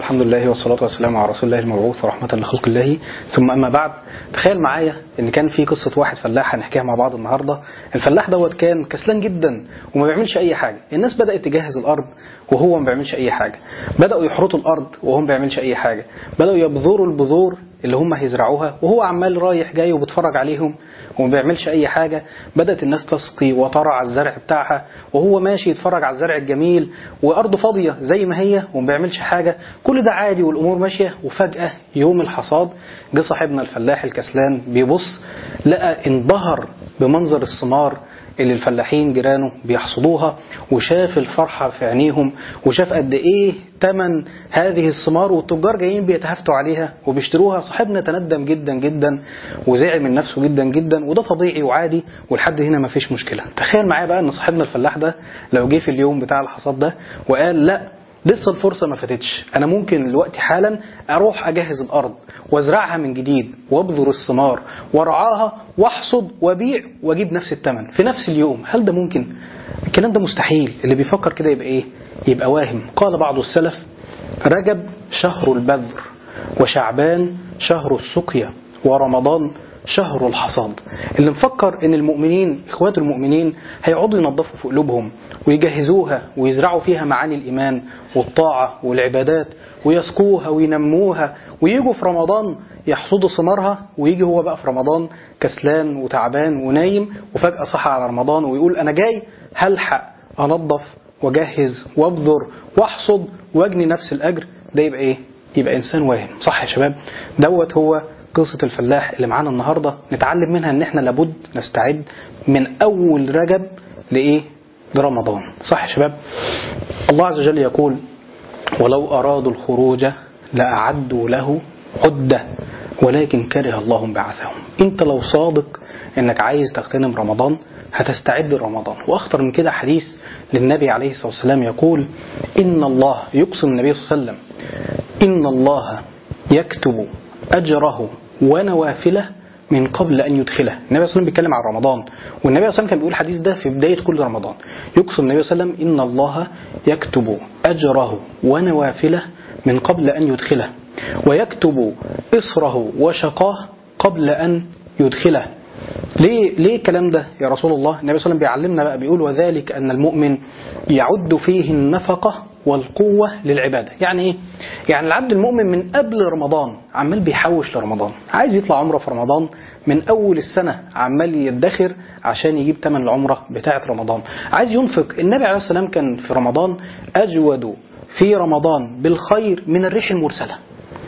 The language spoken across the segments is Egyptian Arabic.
الحمد لله والصلاة والسلام على رسول الله المبعوث ورحمة لخلق الله ثم أما بعد تخيل معايا إن كان في قصة واحد فلاح هنحكيها مع بعض النهاردة الفلاح دوت كان كسلان جدا وما بيعملش أي حاجة الناس بدأت تجهز الأرض وهو ما بيعملش أي حاجة بدأوا يحرطوا الأرض وهو ما بيعملش أي حاجة بدأوا يبذروا البذور اللي هم هيزرعوها وهو عمال رايح جاي وبيتفرج عليهم وما بيعملش اي حاجه بدات الناس تسقي وترعى الزرع بتاعها وهو ماشي يتفرج على الزرع الجميل وارضه فاضيه زي ما هي وما بيعملش حاجه كل ده عادي والامور ماشيه وفجاه يوم الحصاد جه صاحبنا الفلاح الكسلان بيبص لقى انبهر بمنظر الثمار اللي الفلاحين جيرانه بيحصدوها وشاف الفرحة في عينيهم وشاف قد ايه تمن هذه الثمار والتجار جايين بيتهافتوا عليها وبيشتروها صاحبنا تندم جدا جدا وزعل من نفسه جدا جدا وده طبيعي وعادي ولحد هنا ما فيش مشكلة تخيل معايا بقى ان صاحبنا الفلاح ده لو جه في اليوم بتاع الحصاد ده وقال لا لسه الفرصة ما فاتتش أنا ممكن دلوقتي حالا أروح أجهز الأرض وأزرعها من جديد وأبذر الثمار وأرعاها وأحصد وأبيع وأجيب نفس الثمن في نفس اليوم هل ده ممكن؟ الكلام ده مستحيل اللي بيفكر كده يبقى إيه؟ يبقى واهم قال بعض السلف رجب شهر البذر وشعبان شهر السقيا ورمضان شهر الحصاد اللي مفكر ان المؤمنين اخوات المؤمنين هيقعدوا ينظفوا في قلوبهم ويجهزوها ويزرعوا فيها معاني الايمان والطاعه والعبادات ويسقوها وينموها ويجوا في رمضان يحصدوا ثمارها ويجي هو بقى في رمضان كسلان وتعبان ونايم وفجاه صحى على رمضان ويقول انا جاي هلحق انظف واجهز وابذر واحصد واجني نفس الاجر ده يبقى ايه؟ يبقى انسان واهم صح يا شباب؟ دوت هو قصة الفلاح اللي معانا النهاردة نتعلم منها ان احنا لابد نستعد من اول رجب لايه لرمضان صح يا شباب الله عز وجل يقول ولو ارادوا الخروج لاعدوا له عدة ولكن كره الله بعثهم انت لو صادق انك عايز تغتنم رمضان هتستعد لرمضان واخطر من كده حديث للنبي عليه الصلاة والسلام يقول ان الله يقسم النبي صلى الله عليه وسلم ان الله يكتب أجره ونوافله من قبل أن يدخله النبي صلى الله عليه وسلم بيتكلم عن رمضان والنبي صلى الله عليه وسلم كان بيقول الحديث ده في بداية كل رمضان يقسم النبي صلى الله عليه وسلم إن الله يكتب أجره ونوافله من قبل أن يدخله ويكتب إصره وشقاه قبل أن يدخله ليه ليه الكلام ده يا رسول الله النبي صلى الله عليه وسلم بيعلمنا بقى بيقول وذلك أن المؤمن يعد فيه النفقة والقوة للعبادة يعني إيه؟ يعني العبد المؤمن من قبل رمضان عمال بيحوش لرمضان عايز يطلع عمره في رمضان من أول السنة عمال يدخر عشان يجيب تمن العمرة بتاعة رمضان عايز ينفق النبي عليه السلام كان في رمضان أجود في رمضان بالخير من الريح المرسلة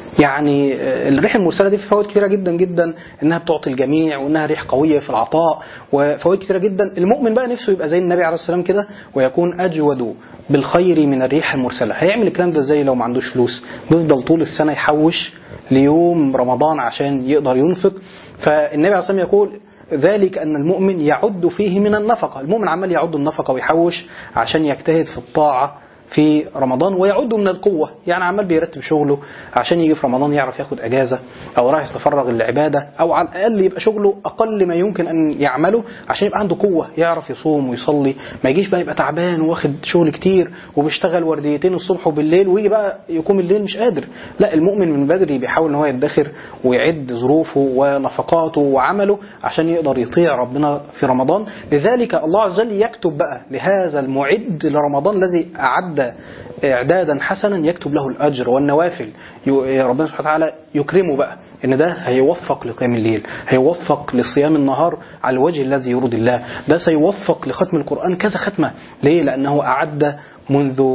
يعني الريح المرسله دي في فوائد كثيره جدا جدا انها بتعطي الجميع وانها ريح قويه في العطاء وفوائد كثيره جدا المؤمن بقى نفسه يبقى زي النبي عليه السلام كده ويكون اجود بالخير من الريح المرسله هيعمل الكلام ده ازاي لو ما عندوش فلوس بيفضل طول السنه يحوش ليوم رمضان عشان يقدر ينفق فالنبي عليه السلام يقول ذلك أن المؤمن يعد فيه من النفقة المؤمن عمال يعد النفقة ويحوش عشان يجتهد في الطاعة في رمضان ويعد من القوة يعني عمال بيرتب شغله عشان يجي في رمضان يعرف ياخد أجازة أو رايح يتفرغ للعبادة أو على الأقل يبقى شغله أقل ما يمكن أن يعمله عشان يبقى عنده قوة يعرف يصوم ويصلي ما يجيش بقى يبقى تعبان واخد شغل كتير وبيشتغل ورديتين الصبح وبالليل ويجي بقى يقوم الليل مش قادر لا المؤمن من بدري بيحاول ان هو يدخر ويعد ظروفه ونفقاته وعمله عشان يقدر يطيع ربنا في رمضان لذلك الله عز وجل يكتب بقى لهذا المعد لرمضان الذي أعد إعدادا حسنا يكتب له الأجر والنوافل ربنا سبحانه وتعالى يكرمه بقى إن ده هيوفق لقيام الليل هيوفق لصيام النهار على الوجه الذي يرضي الله ده سيوفق لختم القرآن كذا ختمة ليه؟ لأنه أعد منذ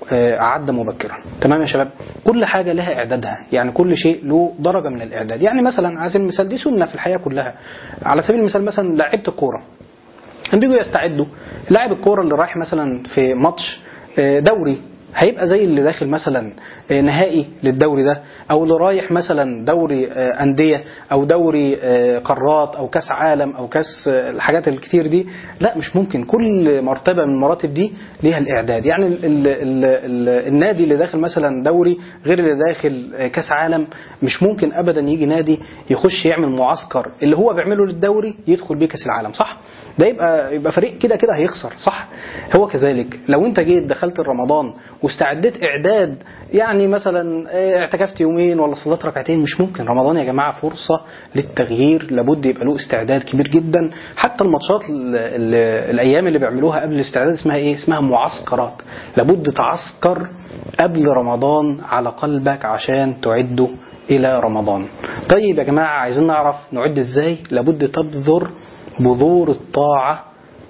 أعد مبكرا تمام يا شباب كل حاجة لها إعدادها يعني كل شيء له درجة من الإعداد يعني مثلا على سبيل المثال دي سنة في الحياة كلها على سبيل المثال مثلا لعيبة الكورة بيجوا يستعدوا لاعب الكورة اللي رايح مثلا في ماتش دوري هيبقى زي اللي داخل مثلا نهائي للدوري ده او اللي رايح مثلا دوري انديه او دوري قارات او كاس عالم او كاس الحاجات الكتير دي لا مش ممكن كل مرتبه من المراتب دي ليها الاعداد يعني ال ال ال ال النادي اللي داخل مثلا دوري غير اللي داخل كاس عالم مش ممكن ابدا يجي نادي يخش يعمل معسكر اللي هو بيعمله للدوري يدخل بيه كاس العالم صح ده يبقى يبقى فريق كده كده هيخسر صح هو كذلك لو انت جيت دخلت رمضان واستعديت اعداد يعني مثلا آه، اعتكفت يومين ولا صليت ركعتين مش ممكن رمضان يا جماعه فرصه للتغيير لابد يبقى له استعداد كبير جدا حتى الماتشات ال- ال- الايام اللي بيعملوها قبل الاستعداد اسمها ايه اسمها معسكرات لابد تعسكر قبل رمضان على قلبك عشان تعده الى رمضان طيب يا جماعه عايزين نعرف نعد ازاي لابد تبذر بذور الطاعه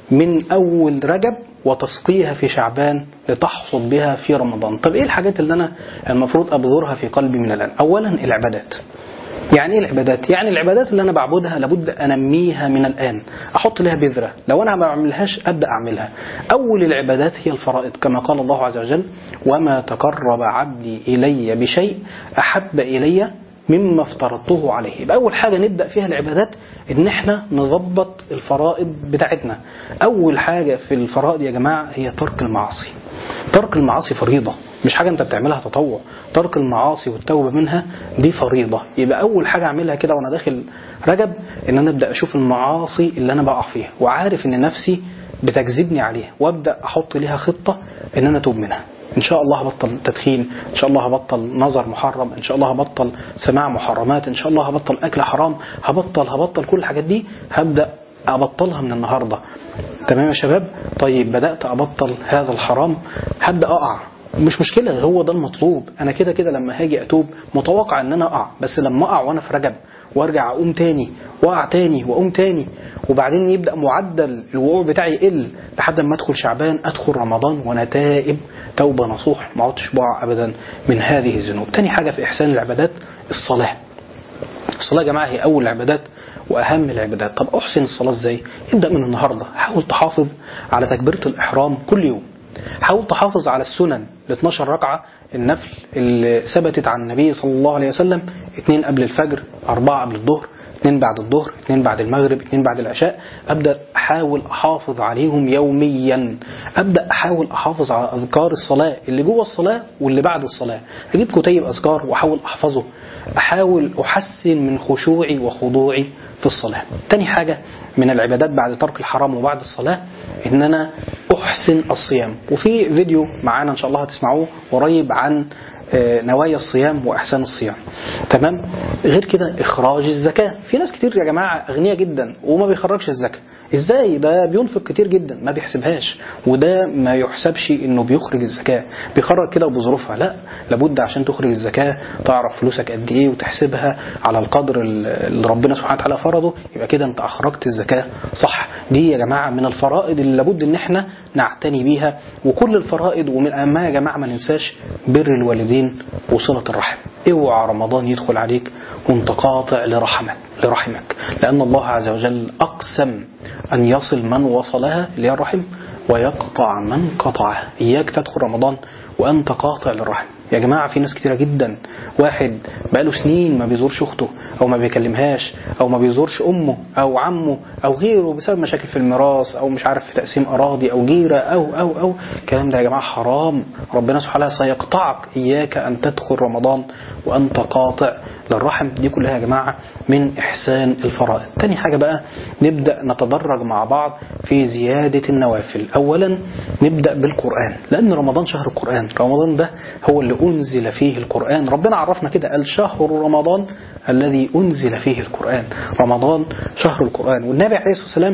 من أول رجب وتسقيها في شعبان لتحصد بها في رمضان طب إيه الحاجات اللي أنا المفروض أبذرها في قلبي من الآن أولا العبادات يعني ايه العبادات؟ يعني العبادات اللي انا بعبدها لابد انميها من الان، احط لها بذره، لو انا ما بعملهاش ابدا اعملها. اول العبادات هي الفرائض كما قال الله عز وجل: وما تقرب عبدي الي بشيء احب الي مما افترضته عليه يبقى اول حاجه نبدا فيها العبادات ان احنا نظبط الفرائض بتاعتنا اول حاجه في الفرائض يا جماعه هي ترك المعاصي ترك المعاصي فريضه مش حاجه انت بتعملها تطوع ترك المعاصي والتوبه منها دي فريضه يبقى اول حاجه اعملها كده وانا داخل رجب ان انا ابدا اشوف المعاصي اللي انا بقع فيها وعارف ان نفسي بتجذبني عليها وابدا احط ليها خطه ان انا اتوب منها ان شاء الله هبطل تدخين ان شاء الله هبطل نظر محرم ان شاء الله هبطل سماع محرمات ان شاء الله هبطل اكل حرام هبطل هبطل كل الحاجات دي هبدا ابطلها من النهارده تمام يا شباب طيب بدات ابطل هذا الحرام هبدا اقع مش مشكلة هو ده المطلوب أنا كده كده لما هاجي أتوب متوقع إن أنا أقع بس لما أقع وأنا في رجب وارجع اقوم تاني واقع تاني واقوم تاني وبعدين يبدا معدل الوقوع بتاعي يقل لحد ما ادخل شعبان ادخل رمضان وانا تائب توبه نصوح ما عدتش بقع ابدا من هذه الذنوب. تاني حاجه في احسان العبادات الصلاه. الصلاه يا جماعه هي اول العبادات واهم العبادات. طب احسن الصلاه ازاي؟ ابدا من النهارده حاول تحافظ على تكبيره الاحرام كل يوم. حاول تحافظ على السنن ال 12 ركعه النفل اللي ثبتت عن النبي صلى الله عليه وسلم اثنين قبل الفجر اربعه قبل الظهر اثنين بعد الظهر اثنين بعد المغرب اثنين بعد العشاء ابدا احاول احافظ عليهم يوميا ابدا احاول احافظ على اذكار الصلاه اللي جوه الصلاه واللي بعد الصلاه اجيب كتيب اذكار واحاول احفظه احاول احسن من خشوعي وخضوعي في الصلاه تاني حاجه من العبادات بعد ترك الحرام وبعد الصلاه ان انا احسن الصيام وفي فيديو معانا ان شاء الله هتسمعوه قريب عن نوايا الصيام واحسان الصيام تمام غير كده اخراج الزكاه في ناس كتير يا جماعه اغنياء جدا وما بيخرجش الزكاه ازاي ده بينفق كتير جدا ما بيحسبهاش وده ما يحسبش انه بيخرج الزكاه بيخرج كده بظروفها لا لابد عشان تخرج الزكاه تعرف فلوسك قد ايه وتحسبها على القدر اللي ربنا سبحانه وتعالى فرضه يبقى كده انت اخرجت الزكاه صح دي يا جماعه من الفرائض اللي لابد ان احنا نعتني بيها وكل الفرائض ومن اهمها يا جماعه ما ننساش بر الوالدين وصله الرحم اوعى رمضان يدخل عليك وانت قاطع لرحمك لرحمك لأن الله عز وجل أقسم أن يصل من وصلها اللي هي الرحم ويقطع من قطعها إياك تدخل رمضان وأنت قاطع للرحم يا جماعة في ناس كتيرة جدا واحد بقاله سنين ما بيزورش أخته أو ما بيكلمهاش أو ما بيزورش أمه أو عمه أو غيره بسبب مشاكل في الميراث أو مش عارف في تقسيم أراضي أو جيرة أو أو أو الكلام ده يا جماعة حرام ربنا سبحانه وتعالى سيقطعك إياك أن تدخل رمضان وأنت قاطع للرحم دي كلها يا جماعة من إحسان الفرائض تاني حاجة بقى نبدأ نتدرج مع بعض في زيادة النوافل أولا نبدأ بالقرآن لأن رمضان شهر القرآن رمضان ده هو اللي أنزل فيه القرآن ربنا عرفنا كده قال شهر رمضان الذي أنزل فيه القرآن رمضان شهر القرآن والنبي عليه الصلاة والسلام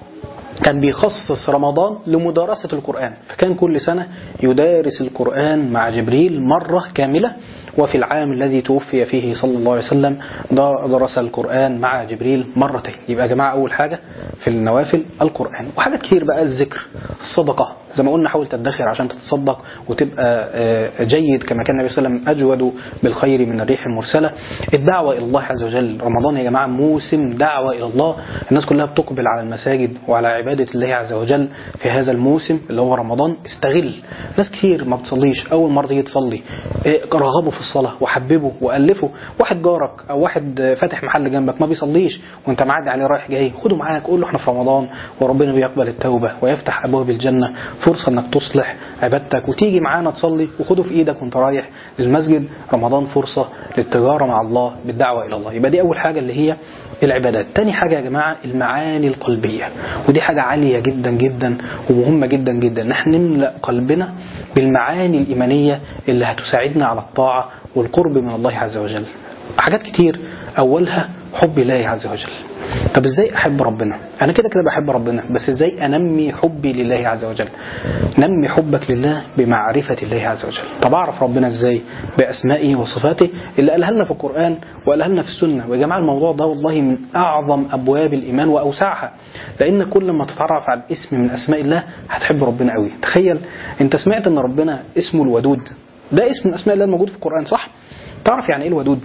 كان بيخصص رمضان لمدارسة القرآن فكان كل سنة يدارس القرآن مع جبريل مرة كاملة وفي العام الذي توفي فيه صلى الله عليه وسلم درس القرآن مع جبريل مرتين يبقى يا جماعة أول حاجة في النوافل القرآن وحاجات كتير بقى الذكر الصدقة زي ما قلنا حاول تدخر عشان تتصدق وتبقى جيد كما كان النبي صلى الله عليه وسلم أجود بالخير من الريح المرسلة الدعوة إلى الله عز وجل رمضان يا جماعة موسم دعوة إلى الله الناس كلها بتقبل على المساجد وعلى عبادة الله عز وجل في هذا الموسم اللي هو رمضان استغل ناس كتير ما بتصليش أول مرة تيجي تصلي رغبوا في الصلاة وحببه وألفه واحد جارك أو واحد فاتح محل جنبك ما بيصليش وأنت معدي عليه رايح جاي خده معاك قول له احنا في رمضان وربنا بيقبل التوبة ويفتح أبواب الجنة فرصة انك تصلح عبادتك وتيجي معانا تصلي وخده في ايدك وانت رايح للمسجد رمضان فرصة للتجارة مع الله بالدعوة الى الله يبقى دي اول حاجة اللي هي العبادات تاني حاجة يا جماعة المعاني القلبية ودي حاجة عالية جدا جدا ومهمة جدا جدا نحن نملأ قلبنا بالمعاني الإيمانية اللي هتساعدنا على الطاعة والقرب من الله عز وجل حاجات كتير أولها حب الله عز وجل طب ازاي احب ربنا انا كده كده بحب ربنا بس ازاي انمي حبي لله عز وجل نمي حبك لله بمعرفة الله عز وجل طب اعرف ربنا ازاي باسمائه وصفاته اللي قالها لنا في القرآن وقالها لنا في السنة ويا جماعة الموضوع ده والله من اعظم ابواب الايمان واوسعها لان كل ما تتعرف على اسم من اسماء الله هتحب ربنا قوي تخيل انت سمعت ان ربنا اسمه الودود ده اسم من اسماء الله الموجود في القرآن صح تعرف يعني ايه الودود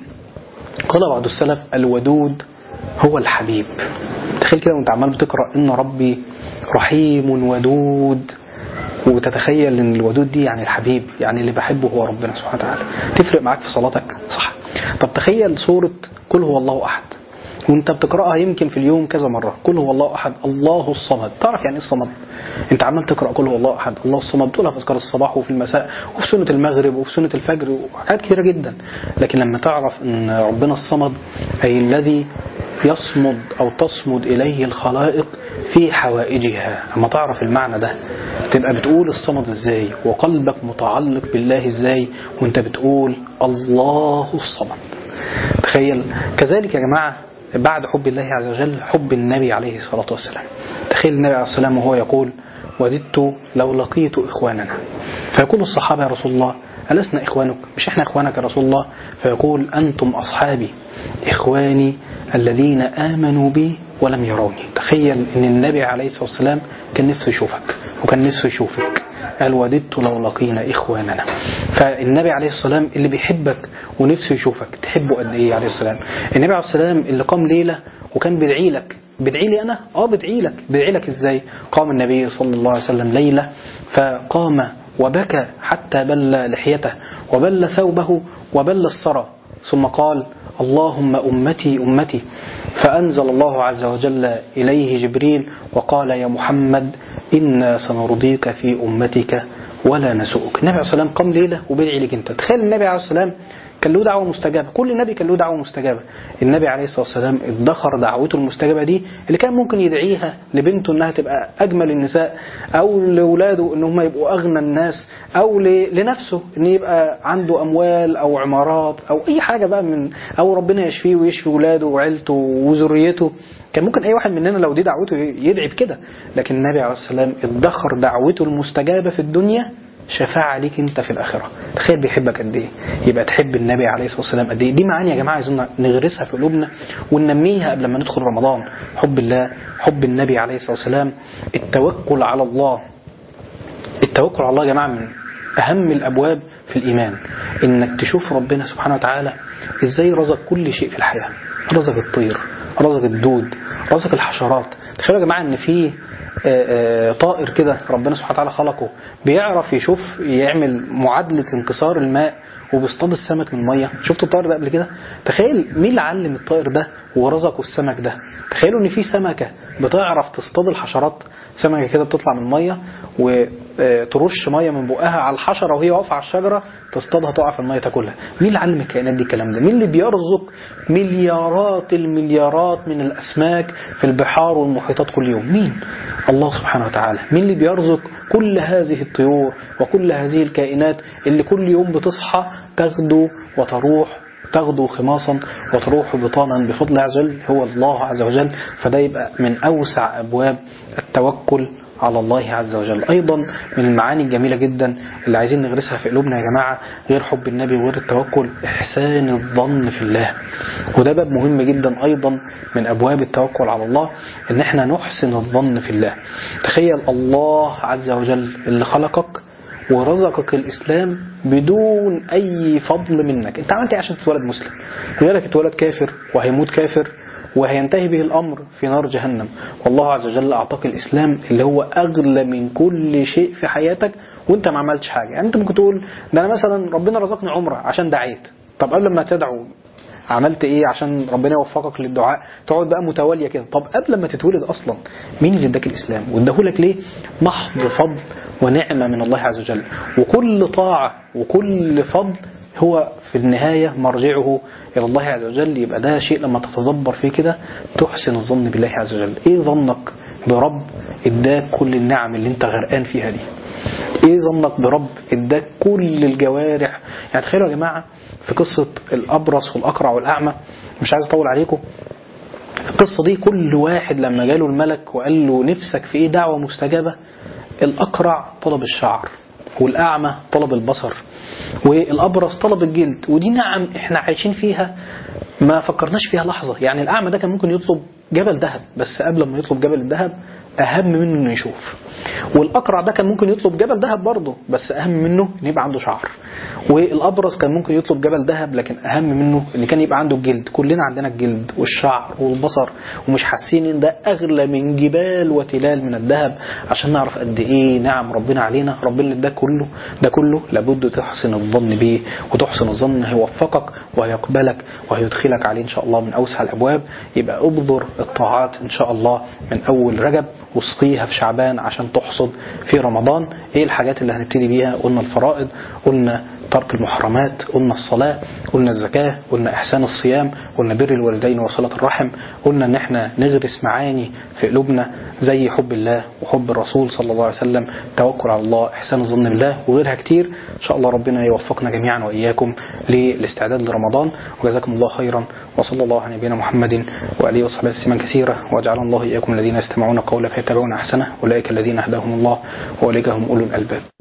قال بعض السلف الودود هو الحبيب تخيل كده وانت عمال بتقرا ان ربي رحيم ودود وتتخيل ان الودود دي يعني الحبيب يعني اللي بحبه هو ربنا سبحانه وتعالى تفرق معاك في صلاتك صح طب تخيل سوره قل هو الله احد وانت بتقراها يمكن في اليوم كذا مره قل هو الله احد الله الصمد تعرف يعني ايه الصمد انت عمال تقرا قل هو الله احد الله الصمد بتقولها في اذكار الصباح وفي المساء وفي سنه المغرب وفي سنه الفجر وحاجات كثيره جدا لكن لما تعرف ان ربنا الصمد اي الذي يصمد أو تصمد إليه الخلائق في حوائجها أما تعرف المعنى ده تبقى بتقول الصمد إزاي وقلبك متعلق بالله إزاي وانت بتقول الله الصمد تخيل كذلك يا جماعة بعد حب الله عز وجل حب النبي عليه الصلاة والسلام تخيل النبي عليه الصلاة والسلام وهو يقول وددت لو لقيت إخواننا فيقول الصحابة يا رسول الله ألسنا إخوانك مش إحنا إخوانك يا رسول الله فيقول أنتم أصحابي إخواني الذين آمنوا بي ولم يروني تخيل أن النبي عليه الصلاة والسلام كان نفسه يشوفك وكان نفسه يشوفك قال وددت لو لقينا إخواننا فالنبي عليه الصلاة والسلام اللي بيحبك ونفسه يشوفك تحبه قد إيه عليه السلام النبي عليه الصلاة والسلام اللي قام ليلة وكان بيدعي لك بدعي لي أنا؟ آه بدعي لك بدعي لك إزاي؟ قام النبي صلى الله عليه وسلم ليلة فقام وبكى حتى بل لحيته وبل ثوبه وبل الثرى ثم قال اللهم أمتي أمتي فأنزل الله عز وجل إليه جبريل وقال يا محمد إنا سنرضيك في أمتك ولا نسوءك النبي عليه الصلاة والسلام قام ليلة وبدعي لك أنت تخيل النبي عليه الصلاة والسلام كان له دعوة مستجابة كل نبي كان له دعوة مستجابة النبي عليه الصلاة والسلام ادخر دعوته المستجابة دي اللي كان ممكن يدعيها لبنته انها تبقى اجمل النساء او لاولاده ان هم يبقوا اغنى الناس او لنفسه ان يبقى عنده اموال او عمارات او اي حاجة بقى من او ربنا يشفيه ويشفي اولاده وعيلته وذريته كان ممكن اي واحد مننا لو دي دعوته يدعي بكده لكن النبي عليه الصلاة والسلام ادخر دعوته المستجابة في الدنيا شفاعة ليك انت في الآخرة تخيل بيحبك قد ايه يبقى تحب النبي عليه الصلاة والسلام قد ايه دي معاني يا جماعة عايزين نغرسها في قلوبنا وننميها قبل ما ندخل رمضان حب الله حب النبي عليه الصلاة والسلام التوكل على الله التوكل على الله يا جماعة من أهم الأبواب في الإيمان إنك تشوف ربنا سبحانه وتعالى إزاي رزق كل شيء في الحياة رزق الطير رزق الدود رزق الحشرات تخيلوا يا جماعة إن في طائر كده ربنا سبحانه وتعالى خلقه بيعرف يشوف يعمل معادلة انكسار الماء وبيصطاد السمك من الميه شفتوا الطائر ده قبل كده تخيل مين اللي علم الطائر ده ورزقه السمك ده تخيلوا ان في سمكه بتعرف تصطاد الحشرات سمكه كده بتطلع من الميه وترش ميه من بقها على الحشره وهي واقفه على الشجره تصطادها تقع في الميه تاكلها مين اللي علم الكائنات دي الكلام ده مين اللي بيرزق مليارات المليارات من الاسماك في البحار والمحيطات كل يوم مين الله سبحانه وتعالى مين اللي بيرزق كل هذه الطيور وكل هذه الكائنات اللي كل يوم بتصحى تغدو وتروح تغدو خماصا وتروح بطانا بفضل الله عز وجل هو الله عز وجل فده يبقى من أوسع أبواب التوكل على الله عز وجل أيضا من المعاني الجميلة جدا اللي عايزين نغرسها في قلوبنا يا جماعة غير حب النبي وغير التوكل إحسان الظن في الله وده باب مهم جدا أيضا من أبواب التوكل على الله إن احنا نحسن الظن في الله تخيل الله عز وجل اللي خلقك ورزقك الإسلام بدون أي فضل منك أنت عملت إيه عشان تتولد مسلم غيرك اتولد كافر وهيموت كافر وهينتهي به الأمر في نار جهنم والله عز وجل أعطاك الإسلام اللي هو أغلى من كل شيء في حياتك وانت ما عملتش حاجة يعني انت ممكن تقول ده انا مثلا ربنا رزقني عمرة عشان دعيت طب قبل ما تدعو عملت ايه عشان ربنا يوفقك للدعاء تقعد بقى متواليه كده طب قبل ما تتولد اصلا مين اللي اداك الاسلام واداهولك ليه محض فضل ونعمه من الله عز وجل وكل طاعه وكل فضل هو في النهاية مرجعه إلى الله عز وجل يبقى ده شيء لما تتدبر فيه كده تحسن الظن بالله عز وجل إيه ظنك برب اداك كل النعم اللي انت غرقان فيها دي ايه ظنك برب اداك كل الجوارح يعني تخيلوا يا جماعة في قصة الأبرص والأقرع والأعمى مش عايز أطول عليكم في القصة دي كل واحد لما جاله الملك وقال له نفسك في ايه دعوة مستجابة الأقرع طلب الشعر والأعمى طلب البصر والأبرص طلب الجلد ودي نعم احنا عايشين فيها ما فكرناش فيها لحظة يعني الأعمى ده كان ممكن يطلب جبل ذهب بس قبل ما يطلب جبل الذهب أهم منه إنه يشوف والأقرع ده كان ممكن يطلب جبل ذهب برضه بس أهم منه إن يبقى عنده شعر والأبرص كان ممكن يطلب جبل ذهب لكن أهم منه إن كان يبقى عنده الجلد كلنا عندنا الجلد والشعر والبصر ومش حاسين إن ده أغلى من جبال وتلال من الذهب عشان نعرف قد إيه نعم ربنا علينا ربنا ده كله ده كله لابد تحسن الظن به وتحسن الظن إنه هيوفقك وهيقبلك وهيدخلك عليه إن شاء الله من أوسع الأبواب يبقى ابذر الطاعات إن شاء الله من أول رجب واسقيها في شعبان عشان تحصد في رمضان ايه الحاجات اللي هنبتدي بيها قلنا الفرائض قلنا ترك المحرمات قلنا الصلاة قلنا الزكاة قلنا إحسان الصيام قلنا بر الوالدين وصلة الرحم قلنا إن إحنا نغرس معاني في قلوبنا زي حب الله وحب الرسول صلى الله عليه وسلم توكل على الله إحسان الظن بالله وغيرها كتير إن شاء الله ربنا يوفقنا جميعا وإياكم للاستعداد لرمضان وجزاكم الله خيرا وصلى الله على نبينا محمد وآله وصحبه تسليما كثيرا وجعل الله إياكم الذين يستمعون قولا فيتبعون أحسنه أولئك الذين هداهم الله وأولئك هم أولو الألباب